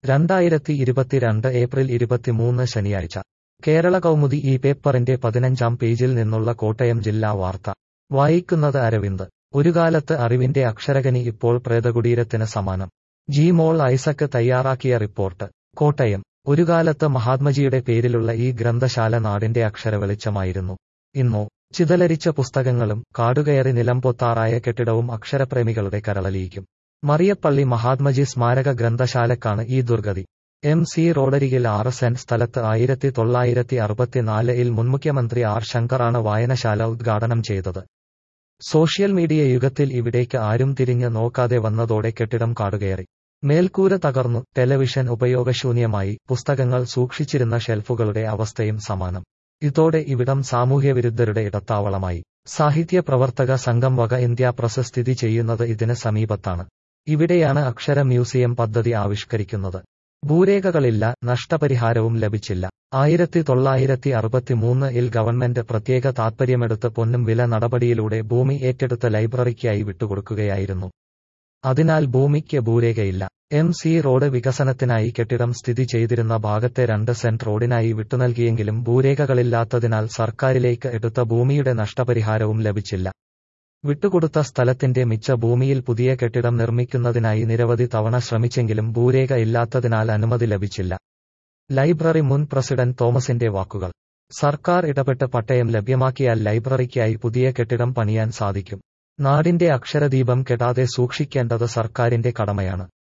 രണ്ടായിരത്തി ഇരുപത്തിരണ്ട് ഏപ്രിൽ ഇരുപത്തിമൂന്ന് ശനിയാഴ്ച കേരള കൗമുദി ഈ പേപ്പറിന്റെ പതിനഞ്ചാം പേജിൽ നിന്നുള്ള കോട്ടയം ജില്ലാ വാർത്ത വായിക്കുന്നത് അരവിന്ദ് ഒരു കാലത്ത് അറിവിന്റെ അക്ഷരകനി ഇപ്പോൾ പ്രേതകുടീരത്തിന് സമാനം ജി മോൾ ഐസക്ക് തയ്യാറാക്കിയ റിപ്പോർട്ട് കോട്ടയം ഒരു കാലത്ത് മഹാത്മജിയുടെ പേരിലുള്ള ഈ ഗ്രന്ഥശാല നാടിന്റെ അക്ഷരവെളിച്ചമായിരുന്നു ഇന്നോ ചിതലരിച്ച പുസ്തകങ്ങളും കാടുകയറി നിലംപൊത്താറായ കെട്ടിടവും അക്ഷരപ്രേമികളുടെ കരളലിയിക്കും മറിയപ്പള്ളി മഹാത്മജി സ്മാരക ഗ്രന്ഥശാലക്കാണ് ഈ ദുർഗതി എം സി റോഡരികിൽ ആറ് സെന്റ് സ്ഥലത്ത് ആയിരത്തി തൊള്ളായിരത്തി അറുപത്തിനാലിൽ മുൻമുഖ്യമന്ത്രി ആർ ശങ്കറാണ് വായനശാല ഉദ്ഘാടനം ചെയ്തത് സോഷ്യൽ മീഡിയ യുഗത്തിൽ ഇവിടേക്ക് ആരും തിരിഞ്ഞ് നോക്കാതെ വന്നതോടെ കെട്ടിടം കാടുകയറി മേൽക്കൂര തകർന്നു ടെലിവിഷൻ ഉപയോഗശൂന്യമായി പുസ്തകങ്ങൾ സൂക്ഷിച്ചിരുന്ന ഷെൽഫുകളുടെ അവസ്ഥയും സമാനം ഇതോടെ ഇവിടം സാമൂഹ്യവിരുദ്ധരുടെ ഇടത്താവളമായി സാഹിത്യ പ്രവർത്തക സംഘം വക ഇന്ത്യ പ്രസ് സ്ഥിതി ചെയ്യുന്നത് ഇതിന് സമീപത്താണ് ഇവിടെയാണ് അക്ഷര മ്യൂസിയം പദ്ധതി ആവിഷ്കരിക്കുന്നത് ഭൂരേഖകളില്ല നഷ്ടപരിഹാരവും ലഭിച്ചില്ല ആയിരത്തി തൊള്ളായിരത്തി അറുപത്തിമൂന്ന് ഇൽ ഗവൺമെന്റ് പ്രത്യേക താത്പര്യമെടുത്ത് പൊന്നും വില നടപടിയിലൂടെ ഭൂമി ഏറ്റെടുത്ത ലൈബ്രറിക്കായി വിട്ടുകൊടുക്കുകയായിരുന്നു അതിനാൽ ഭൂമിക്ക് ഭൂരേഖയില്ല എം സി റോഡ് വികസനത്തിനായി കെട്ടിടം സ്ഥിതി ചെയ്തിരുന്ന ഭാഗത്തെ രണ്ട് സെന്റ് റോഡിനായി വിട്ടുനൽകിയെങ്കിലും ഭൂരേഖകളില്ലാത്തതിനാൽ സർക്കാരിലേക്ക് എടുത്ത ഭൂമിയുടെ നഷ്ടപരിഹാരവും ലഭിച്ചില്ല വിട്ടുകൊടുത്ത സ്ഥലത്തിന്റെ മിച്ച ഭൂമിയിൽ പുതിയ കെട്ടിടം നിർമ്മിക്കുന്നതിനായി നിരവധി തവണ ശ്രമിച്ചെങ്കിലും ഭൂരേഖ ഇല്ലാത്തതിനാൽ അനുമതി ലഭിച്ചില്ല ലൈബ്രറി മുൻ പ്രസിഡന്റ് തോമസിന്റെ വാക്കുകൾ സർക്കാർ ഇടപെട്ട് പട്ടയം ലഭ്യമാക്കിയാൽ ലൈബ്രറിക്കായി പുതിയ കെട്ടിടം പണിയാൻ സാധിക്കും നാടിന്റെ അക്ഷരദീപം കെടാതെ സൂക്ഷിക്കേണ്ടത് സർക്കാരിന്റെ കടമയാണ്